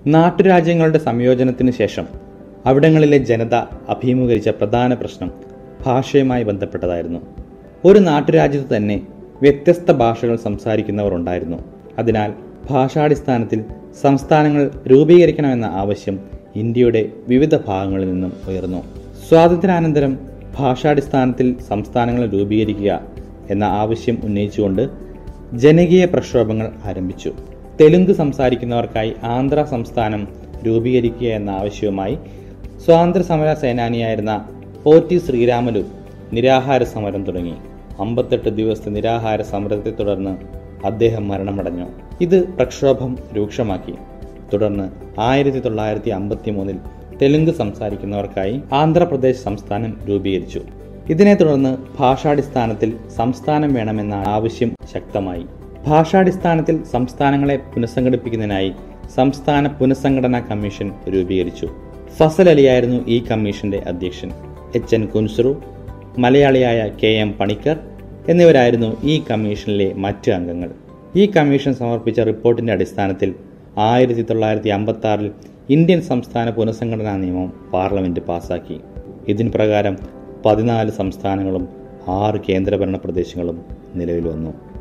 നാട്ടുരാജ്യങ്ങളുടെ സംയോജനത്തിന് ശേഷം അവിടങ്ങളിലെ ജനത അഭിമുഖീകരിച്ച പ്രധാന പ്രശ്നം ഭാഷയുമായി ബന്ധപ്പെട്ടതായിരുന്നു ഒരു നാട്ടുരാജ്യത്ത് തന്നെ വ്യത്യസ്ത ഭാഷകൾ സംസാരിക്കുന്നവർ ഉണ്ടായിരുന്നു അതിനാൽ ഭാഷാടിസ്ഥാനത്തിൽ സംസ്ഥാനങ്ങൾ രൂപീകരിക്കണമെന്ന ആവശ്യം ഇന്ത്യയുടെ വിവിധ ഭാഗങ്ങളിൽ നിന്നും ഉയർന്നു സ്വാതന്ത്ര്യാനന്തരം ഭാഷാടിസ്ഥാനത്തിൽ സംസ്ഥാനങ്ങൾ രൂപീകരിക്കുക എന്ന ആവശ്യം ഉന്നയിച്ചുകൊണ്ട് ജനകീയ പ്രക്ഷോഭങ്ങൾ ആരംഭിച്ചു തെലുങ്ക് സംസാരിക്കുന്നവർക്കായി ആന്ധ്ര സംസ്ഥാനം രൂപീകരിക്കുക എന്ന ആവശ്യവുമായി സ്വാതന്ത്ര്യ സമര സേനാനിയായിരുന്ന ഒ ടി ശ്രീരാമലു നിരാഹാര സമരം തുടങ്ങി അമ്പത്തെട്ട് ദിവസത്തെ നിരാഹാര സമരത്തെ തുടർന്ന് അദ്ദേഹം മരണമടഞ്ഞു ഇത് പ്രക്ഷോഭം രൂക്ഷമാക്കി തുടർന്ന് ആയിരത്തി തൊള്ളായിരത്തി അമ്പത്തി മൂന്നിൽ തെലുങ്ക് സംസാരിക്കുന്നവർക്കായി ആന്ധ്രാപ്രദേശ് സംസ്ഥാനം രൂപീകരിച്ചു ഇതിനെ തുടർന്ന് ഭാഷാടിസ്ഥാനത്തിൽ സംസ്ഥാനം വേണമെന്ന ആവശ്യം ശക്തമായി ഭാഷാടിസ്ഥാനത്തിൽ സംസ്ഥാനങ്ങളെ പുനഃസംഘടിപ്പിക്കുന്നതിനായി സംസ്ഥാന പുനഃസംഘടനാ കമ്മീഷൻ രൂപീകരിച്ചു ഫസൽ അലിയായിരുന്നു ഈ കമ്മീഷന്റെ അധ്യക്ഷൻ എച്ച് എൻ കുൻസുറു മലയാളിയായ കെ എം പണിക്കർ എന്നിവരായിരുന്നു ഈ കമ്മീഷനിലെ മറ്റ് അംഗങ്ങൾ ഈ കമ്മീഷൻ സമർപ്പിച്ച റിപ്പോർട്ടിന്റെ അടിസ്ഥാനത്തിൽ ആയിരത്തി തൊള്ളായിരത്തി അമ്പത്തി ആറിൽ ഇന്ത്യൻ സംസ്ഥാന പുനഃസംഘടനാ നിയമം പാർലമെന്റ് പാസാക്കി ഇതിന് പ്രകാരം പതിനാല് സംസ്ഥാനങ്ങളും ആറ് കേന്ദ്രഭരണ പ്രദേശങ്ങളും നിലവിൽ വന്നു